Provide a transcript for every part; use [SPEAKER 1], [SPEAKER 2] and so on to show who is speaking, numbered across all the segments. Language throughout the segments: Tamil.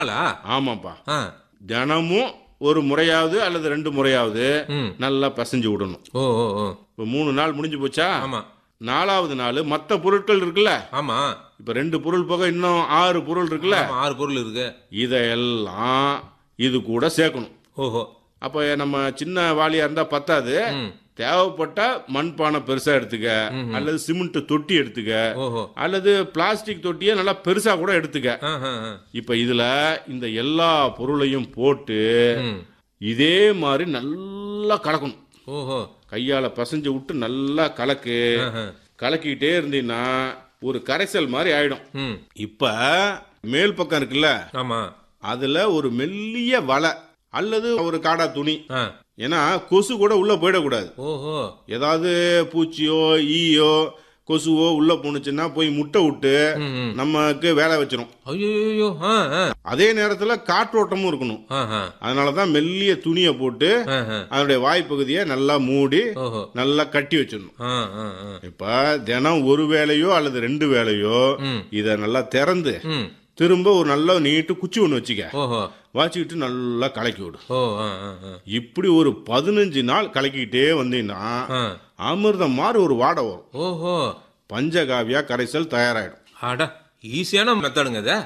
[SPEAKER 1] ஆளா?
[SPEAKER 2] ஆமாப்பா
[SPEAKER 1] ஆ.
[SPEAKER 2] தினமும் ஒரு முறையாவது அல்லது ரெண்டு முறையாவது
[SPEAKER 1] ம்.
[SPEAKER 2] நல்லா பிசைஞ்சு விடணும்
[SPEAKER 1] ஓ ஓ ஓ
[SPEAKER 2] இப்போ மூணு நாள் முடிஞ்சு போச்சா
[SPEAKER 1] ஆமா
[SPEAKER 2] நாலாவது நாள் மற்ற பொருட்கள் இருக்குல்ல
[SPEAKER 1] ஆமா
[SPEAKER 2] இப்போ ரெண்டு பொருள் போக இன்னும் ஆறு பொருள் இருக்குல்ல
[SPEAKER 1] ஆமா, ஆறு பொருள் இருக்கு
[SPEAKER 2] இதையெல்லாம் இது கூட சேர்க்கணும்
[SPEAKER 1] ஓஹோ
[SPEAKER 2] அப்போ நம்ம சின்ன வாளியா இருந்தா பத்தாது
[SPEAKER 1] ம்.
[SPEAKER 2] தேவைப்பட்டா மண்பானை பெருசா எடுத்துக்க அல்லது சிமெண்ட் தொட்டி எடுத்துக்க
[SPEAKER 1] ஓஹோ
[SPEAKER 2] அல்லது பிளாஸ்டிக் தொட்டியை நல்லா பெருசா கூட எடுத்துக்க
[SPEAKER 1] ஆ, ஆ, ஆ.
[SPEAKER 2] இப்ப இதுல இந்த எல்லா பொருளையும் போட்டு
[SPEAKER 1] ம்.
[SPEAKER 2] இதே மாதிரி நல்லா கலக்கணும்
[SPEAKER 1] ஓஹோ
[SPEAKER 2] கையால பசஞ்சு விட்டு நல்லா கலக்கு
[SPEAKER 1] ஆஹா.
[SPEAKER 2] கலக்கிட்டே இருந்தீங்கன்னா ஒரு கரைசல் மாதிரி ஆயிடும்
[SPEAKER 1] ம்
[SPEAKER 2] இப்ப மேல் பக்கம் இருக்குல்ல
[SPEAKER 1] ஆமா
[SPEAKER 2] அதுல ஒரு மெல்லிய வலை அல்லது ஒரு காடா துணி
[SPEAKER 1] ஆ
[SPEAKER 2] ஏன்னா கொசு கூட உள்ள போயிடக்கூடாது
[SPEAKER 1] ஓஹோ
[SPEAKER 2] ஏதாவது பூச்சியோ ஈயோ கொசுவோ உள்ள போணுச்சுன்னா போய் முட்டை விட்டு
[SPEAKER 1] ம், ம்.
[SPEAKER 2] நமக்கு வேலை வச்சிரும்
[SPEAKER 1] ஐயோ ஆ ஆ
[SPEAKER 2] அதே நேரத்துல காற்றோட்டமும் இருக்கணும்
[SPEAKER 1] ஆஹா.
[SPEAKER 2] அதனாலதான் மெல்லிய துணியை போட்டு
[SPEAKER 1] ஆஹா.
[SPEAKER 2] அதனுடைய வாய்ப்பகுதியை நல்லா மூடி
[SPEAKER 1] ஓஹோ
[SPEAKER 2] நல்லா கட்டி வச்சிடணும்
[SPEAKER 1] ஆ ஆ ஆ
[SPEAKER 2] இப்ப தினம் ஒரு வேலையோ அல்லது ரெண்டு வேலையோ
[SPEAKER 1] ம்.
[SPEAKER 2] இத நல்லா திறந்து
[SPEAKER 1] ம்
[SPEAKER 2] திரும்ப ஒரு நல்ல நீட்டு குச்சி ஒன்று வச்சுக்க
[SPEAKER 1] ஓஹோ
[SPEAKER 2] வச்சுக்கிட்டு நல்லா கலக்கி விடு
[SPEAKER 1] ஓ ஆ ஆ ஆ
[SPEAKER 2] இப்படி ஒரு பதினஞ்சு நாள் கலக்கிக்கிட்டே வந்தீங்கன்னா
[SPEAKER 1] ஆ
[SPEAKER 2] அமிர்தம் மாதிரி ஒரு வாடை வரும்
[SPEAKER 1] ஓஹோ
[SPEAKER 2] பஞ்சகாவியா கரைசல் தயாராயிடும்
[SPEAKER 1] அட ஈஸியான மெத்தடுங்க இது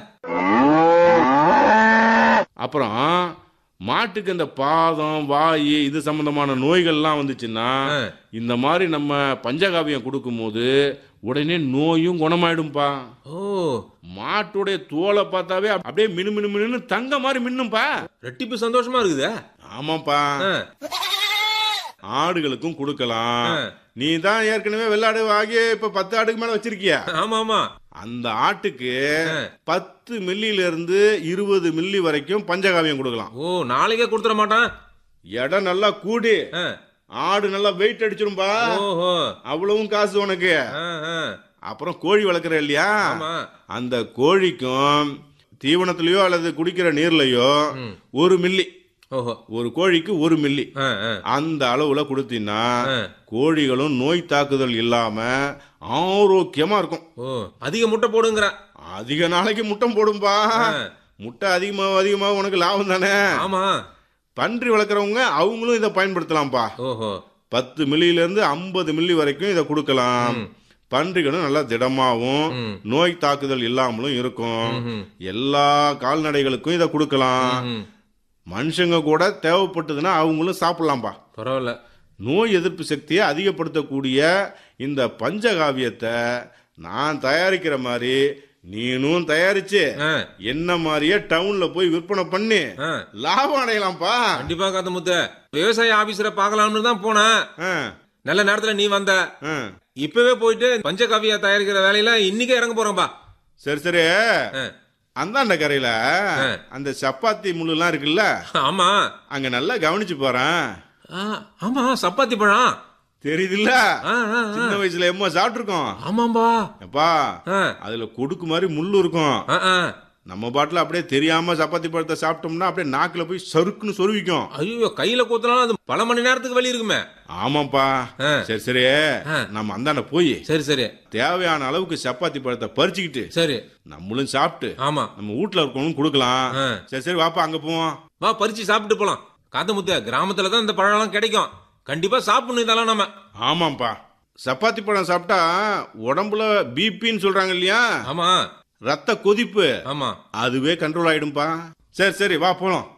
[SPEAKER 2] அப்புறம் மாட்டுக்கு இந்த பாதம் வாய் இது சம்பந்தமான நோய்கள்லாம் வந்துச்சுன்னா
[SPEAKER 1] ஆ.
[SPEAKER 2] இந்த மாதிரி நம்ம பஞ்சகாவியம் கொடுக்கும்போது உடனே நோயும் குணமாயிடும்பா
[SPEAKER 1] ஓ
[SPEAKER 2] மாட்டுடைய தோலை பார்த்தாவே அப்படியே மினு மினு மினுன்னு தங்க மாதிரி மின்னும்பா
[SPEAKER 1] ரெட்டிப்பு சந்தோஷமா இருக்குதே
[SPEAKER 2] ஆமாப்பா
[SPEAKER 1] ஆ,
[SPEAKER 2] ஆடுகளுக்கும் கொடுக்கலாம்
[SPEAKER 1] ஆ.
[SPEAKER 2] நீ தான் ஏற்கனவே வெள்ளாடு வாங்கி இப்ப பத்து ஆடுக்கு மேல வச்சிருக்கியா
[SPEAKER 1] ஆமா ஆமா
[SPEAKER 2] அந்த ஆட்டுக்கு
[SPEAKER 1] ஆ.
[SPEAKER 2] பத்து மில்லியில இருந்து இருபது மில்லி வரைக்கும் பஞ்சகாவியம் கொடுக்கலாம்
[SPEAKER 1] ஓ நாளைக்கே கொடுத்துட மாட்டான்
[SPEAKER 2] இடம் நல்லா கூடி
[SPEAKER 1] ஆ,
[SPEAKER 2] ஆடு நல்லா வெயிட் அடிச்சிரும்பா
[SPEAKER 1] ஓஹோ
[SPEAKER 2] அவ்வளவும் காசு உனக்கு
[SPEAKER 1] ஆ, ஆ.
[SPEAKER 2] அப்புறம் கோழி வளர்க்குற இல்லையா
[SPEAKER 1] ஆமா
[SPEAKER 2] அந்த கோழிக்கும் தீவனத்திலயோ அல்லது குடிக்கிற நீர்லயோ ஒரு மில்லி
[SPEAKER 1] ஓஹோ
[SPEAKER 2] ஒரு கோழிக்கு ஒரு மில்லி
[SPEAKER 1] ஆ, ஆ.
[SPEAKER 2] அந்த அளவுல கொடுத்தீங்கன்னா
[SPEAKER 1] ஆ.
[SPEAKER 2] கோழிகளும் நோய் தாக்குதல் இல்லாம ஆரோக்கியமா இருக்கும்
[SPEAKER 1] ஓ அதிக முட்டை போடுங்கிற
[SPEAKER 2] அதிக நாளைக்கு முட்டை போடும்பா முட்டை அதிகமா அதிகமா உனக்கு லாபம் தானே
[SPEAKER 1] ஆமா
[SPEAKER 2] பன்றி வளர்க்குறவங்க அவங்களும் இதை பயன்படுத்தலாம்ப்பா
[SPEAKER 1] ஓஹோ
[SPEAKER 2] பத்து மில்லியில இருந்து ஐம்பது மில்லி வரைக்கும் இதை கொடுக்கலாம் பன்றிகளும் நல்லா திடமாவும்
[SPEAKER 1] ம்.
[SPEAKER 2] நோய் தாக்குதல் இல்லாமலும் இருக்கும்
[SPEAKER 1] ம்ஹும்.
[SPEAKER 2] எல்லா கால்நடைகளுக்கும் இதை கொடுக்கலாம்
[SPEAKER 1] ம்.
[SPEAKER 2] மனுஷங்க கூட தேவைப்பட்டதுன்னா அவங்களும் சாப்பிடலாம்ப்பா
[SPEAKER 1] பரவாயில்ல
[SPEAKER 2] நோய் எதிர்ப்பு சக்தியை அதிகப்படுத்தக்கூடிய இந்த பஞ்சகாவியத்தை நான் தயாரிக்கிற மாதிரி நீனும் தயாரிச்சு
[SPEAKER 1] ஆ,
[SPEAKER 2] என்ன மாதிரியே டவுன்ல போய் விற்பனை பண்ணி
[SPEAKER 1] ஆ.
[SPEAKER 2] லாபம் அடையலாம்ப்பா
[SPEAKER 1] கண்டிப்பா காத்த முத்த விவசாய ஆபீசரை பார்க்கலாம்னு தான் போனேன்
[SPEAKER 2] ஆ,
[SPEAKER 1] நல்ல நேரத்துல நீ வந்த
[SPEAKER 2] ஆ.
[SPEAKER 1] இப்பவே போயிட்டு பஞ்சகாவியா தயாரிக்கிற வேலையில இன்னைக்கே இறங்க போறோம்பா
[SPEAKER 2] சரி சரி
[SPEAKER 1] ஆ.
[SPEAKER 2] அந்தாண்ட கரையில
[SPEAKER 1] ஆ.
[SPEAKER 2] அந்த சப்பாத்தி முள்ளுலாம் இருக்குல்ல
[SPEAKER 1] ஆமா
[SPEAKER 2] அங்க நல்லா கவனிச்சு போறேன்
[SPEAKER 1] ஆ, ஆமா சப்பாத்தி பழம்
[SPEAKER 2] தெரியுதுல்ல
[SPEAKER 1] ஆ, ஆ, ஆ.
[SPEAKER 2] சின்ன வயசுல எம்மா சாப்பிட்டுருக்கோம்
[SPEAKER 1] ஆமாம்பா
[SPEAKER 2] எப்பா
[SPEAKER 1] ஆ,
[SPEAKER 2] அதுல கொடுக்கு மாதிரி முள்ளு இருக்கும்
[SPEAKER 1] ஆ, ஆ.
[SPEAKER 2] நம்ம பாட்டுல அப்படியே தெரியாம சப்பாத்தி பழத்தை சாப்பிட்டோம்னா அப்படியே நாக்குல போய் சறுக்குன்னு சொருவிக்கும்
[SPEAKER 1] ஐயோ கையில கூத்தனாலும் அது பல மணி நேரத்துக்கு வலி இருக்குமே
[SPEAKER 2] ஆமாப்பா
[SPEAKER 1] ஆ.
[SPEAKER 2] சரி சரி
[SPEAKER 1] ஆ.
[SPEAKER 2] நம்ம அந்தாண்ட போய்
[SPEAKER 1] சரி சரி
[SPEAKER 2] தேவையான அளவுக்கு சப்பாத்தி பழத்தை பறிச்சுக்கிட்டு
[SPEAKER 1] சரி
[SPEAKER 2] நம்மளும் சாப்பிட்டு
[SPEAKER 1] ஆமா
[SPEAKER 2] நம்ம வீட்ல இருக்கவங்களும் கொடுக்கலாம்
[SPEAKER 1] ஆ.
[SPEAKER 2] சரி சரி வாப்பா அங்க போவோம்
[SPEAKER 1] வா பறிச்சு சாப்பிட்டு போலாம் காத்த முத்த கிராமத்துல தான் இந்த பழம்லாம் கிடைக்கும் கண்டிப்பா சாப்பிடணும் இதெல்லாம் நம்ம
[SPEAKER 2] ஆமாப்பா சப்பாத்தி பழம் சாப்பிட்டா உடம்புல பிபின்னு சொல்றாங்க இல்லையா
[SPEAKER 1] ஆமா
[SPEAKER 2] ரத்த கொதிப்பு
[SPEAKER 1] ஆமா
[SPEAKER 2] அதுவே கண்ட்ரோல் ஆயிடும்பா சரி சரி வா போலாம்